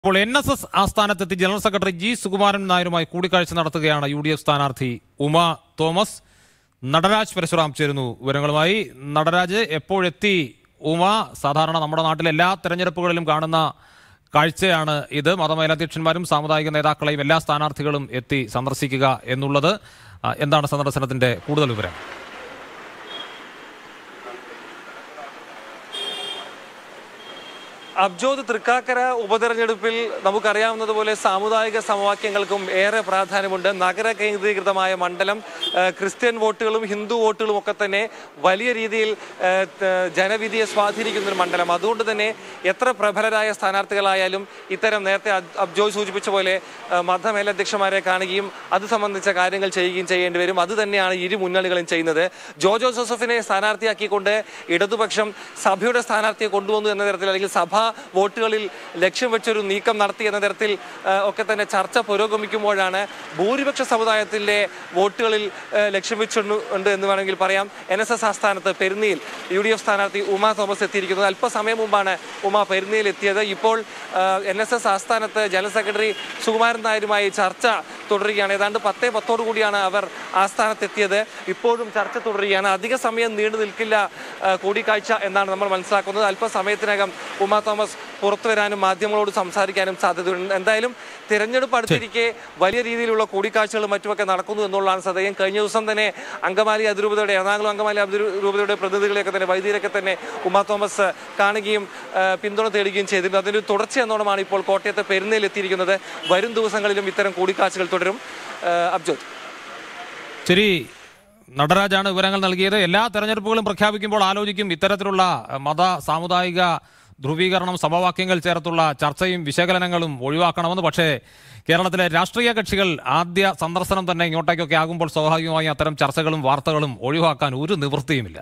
ഇപ്പോൾ N S S ആസ്ഥാനത്തെത്തി general secretary G Sukumaran നായരുമായി കൂടിക്കാഴ്ച നടത്തുകയാണ് യു ഡി എഫ് സ്ഥാനാർത്ഥി ഉമ തോമസ് നടരാജ് പരശുറാം ചേരുന്നു വിവരങ്ങളുമായി നടരാജ് എപ്പോഴെത്തി ഉമ സാധാരണ നമ്മുടെ നാട്ടിലെ എല്ലാ തെരഞ്ഞെടുപ്പുകളിലും കാണുന്ന കാഴ്ചയാണ് ഇത് മതമേലധ്യക്ഷന്മാരും സാമുദായിക നേതാക്കളെയും എല്ലാ സ്ഥാനാർത്ഥികളും എത്തി സന്ദർശിക്കുക എന്നുള്ളത് ആ, എന്താണ് സന്ദർശനത്തിന്റെ കൂടുതൽ വിവരം അബ്ജോദ് തൃക്കാക്കര ഉപതെരഞ്ഞെടുപ്പിൽ നമുക്കറിയാവുന്നതുപോലെ സാമുദായിക സമവാക്യങ്ങൾക്കും ഏറെ പ്രാധാന്യമുണ്ട് നഗര കേന്ദ്രീകൃതമായ മണ്ഡലം ആ, ക്രിസ്ത്യൻ വോട്ടുകളും ഹിന്ദു വോട്ടുകളും ഒക്കെ തന്നെ വലിയ രീതിയിൽ ആ, ത- ജനവിധിയെ സ്വാധീനിക്കുന്ന ഒരു മണ്ഡലം അതുകൊണ്ട് തന്നെ എത്ര പ്രബലരായ സ്ഥാനാർത്ഥികളായാലും ഇത്തരം നേരത്തെ അബ്- അബ്ജോയ് സൂചിപ്പിച്ച പോലെ ആ, മതമേലധ്യക്ഷന്മാരെ കാണുകയും അത് സംബന്ധിച്ച കാര്യങ്ങൾ ചെയ്യുകയും ചെയ്യേണ്ടി വരും അത് തന്നെയാണ് ഇരു മുന്നണികളും ചെയ്യുന്നത് ജോജോ ജോസഫിനെ സ്ഥാനാർത്ഥിയാക്കിക്കൊണ്ട് ഇടതുപക്ഷം സഭയുടെ സ്ഥാനാർത്ഥിയെ കൊണ്ടുവന്നു എന്ന തരത്തിൽ അല്ലെങ്കിൽ സഭാ വോട്ടുകളിൽ ലക്ഷ്യം വെച്ചൊരു നീക്കം നടത്തി എന്ന തരത്തിൽ ആ, ഒക്കെ തന്നെ ചർച്ച പുരോഗമിക്കുമ്പോഴാണ് ഭൂരിപക്ഷ സമുദായത്തിൻ്റെ വോട്ടുകളിൽ ആ, ലക്ഷ്യം വെച്ചുണ്ട് എന്ന് വേണമെങ്കിൽ പറയാം എൻ എസ് എസ് ആസ്ഥാനത്ത് പെരുന്നിയിൽ യു ഡി എഫ് സ്ഥാനാർത്ഥി ഉമ തോമസ് എത്തിയിരിക്കുന്നത് അല്പസമയം മുമ്പാണ് ഉമ പെരുന്നിയിൽ എത്തിയത് ഇപ്പോൾ എൻ എസ് എസ് ആസ്ഥാനത്ത് ജനറൽ സെക്രട്ടറി സുകുമാരൻ നായരുമായി ചർച്ച തുടരുകയാണ് ഏതാണ്ട് പത്തേ പത്തോടു കൂടിയാണ് അവർ ആസ്ഥാനത്തെത്തിയത് ഇപ്പോഴും ചർച്ച തുടരുകയാണ് അധിക സമയം നീണ്ടു നിൽക്കില്ല ആ, കൂടിക്കാഴ്ച എന്നാണ് നമ്മൾ മനസ്സിലാക്കുന്നത് അല്പസമയത്തിനകം ഉമ തോമസ് പുറത്തു വരാനും മാധ്യമങ്ങളോട് സംസാരിക്കാനും സാധ്യതയുണ്ട് എന്തായാലും തിരഞ്ഞെടുപ്പ് അടുത്തിരിക്കെ വലിയ രീതിയിലുള്ള കൂടിക്കാഴ്ചകളും മറ്റുമൊക്കെ നടക്കുന്നു എന്നുള്ളതാണ് ശ്രദ്ധേയം കഴിഞ്ഞ ദിവസം തന്നെ അങ്കമാലി അതിരൂപതയുടെ എറണാകുളം അങ്കമാലി അതിരൂപതയുടെ പ്രതിനിധികളെയൊക്കെ തന്നെ വൈദ്യരൊക്കെ തന്നെ ഉമ തോമസ് കാണുകയും ആ, പിന്തുണ തേടുകയും ചെയ്തിരുന്നു അതിൻ്റെ ഒരു തുടർച്ച എന്നോണമാണ് ഇപ്പോൾ കോട്ടയത്തെ പെരുന്നയിൽ എത്തിയിരിക്കുന്നത് വരും ദിവസങ്ങളിലും ഇത്തരം കൂടിക്കാഴ്ചകൾ തുടരും ആ, അബ്ജോത് ശരി നടരാജാണ് വിവരങ്ങൾ നൽകിയത് എല്ലാ തെരഞ്ഞെടുപ്പുകളും പ്രഖ്യാപിക്കുമ്പോൾ ആലോചിക്കും ഇത്തരത്തിലുള്ള അഹ്, മത സാമുദായിക ധ്രുവീകരണം സമവാക്യങ്ങൾ ചേർത്തുള്ള ചർച്ചയും വിശകലനങ്ങളും ഒഴിവാക്കണമെന്ന് പക്ഷേ കേരളത്തിലെ രാഷ്ട്രീയ കക്ഷികൾ ആദ്യ സന്ദർശനം തന്നെ ഇങ്ങോട്ടേക്കൊക്കെ ആകുമ്പോൾ സ്വാഭാവികമായും അത്തരം ചർച്ചകളും വാർത്തകളും ഒഴിവാക്കാൻ ഒരു നിവൃത്തിയുമില്ല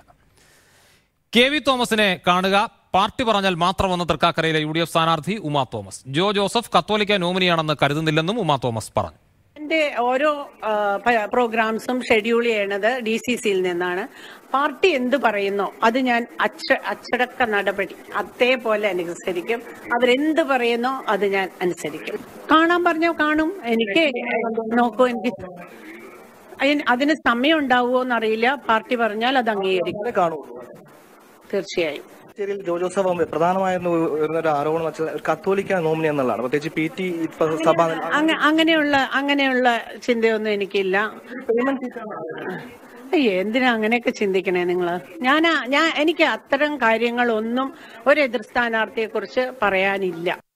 കെ വി തോമസിനെ കാണുക പാർട്ടി പറഞ്ഞാൽ മാത്രം വന്ന തൃക്കാക്കരയിലെ യു ഡി എഫ് സ്ഥാനാർത്ഥി ഉമാ തോമസ് ജോ ജോസഫ് കത്തോലിക്ക നോമിനിയാണെന്ന് കരുതുന്നില്ലെന്നും ഉമാ തോമസ് പറഞ്ഞു എന്റെ ഓരോ ആ, പ- പ്രോഗ്രാംസും ഷെഡ്യൂൾ ചെയ്യണത് ഡി സി സിയിൽ നിന്നാണ് പാർട്ടി എന്ത് പറയുന്നോ അത് ഞാൻ അച്ച അച്ചടക്ക നടപടി അതേപോലെ അനുസരിക്കും അവരെന്ത് പറയുന്നോ അത് ഞാൻ അനുസരിക്കും കാണാൻ പറഞ്ഞോ കാണും എനിക്ക് നോക്കൂ എനിക്ക് അതിന് അതിന് സമയം ഉണ്ടാവുമോ എന്നറിയില്ല പാർട്ടി പറഞ്ഞാൽ അത് അംഗീകരിക്കും ഇവിടെ കാണൂ തീർച്ചയായും ചേരിയിൽ ജോ ജോസഫ് പ്രധാനമായും വരുന്ന ഒരു ആരോപണം വെച്ചാൽ ഒരു കത്തോലിക്ക നോമിനി എന്നുള്ളതാണ് പ്രത്യേകിച്ച് പി ടി സഭ അങ്ങ- അങ്ങനെയുള്ള അങ്ങനെയുള്ള ചിന്തയൊന്നും എനിക്കില്ല അയ്യോ എന്തിനാ അങ്ങനെയൊക്കെ ചിന്തിക്കണേ നിങ്ങള് ഞാൻ ഞാൻ എനിക്ക് അത്തരം കാര്യങ്ങളൊന്നും ഒരു എതിർ സ്ഥാനാർത്ഥിയെ കുറിച്ച് പറയാനില്ല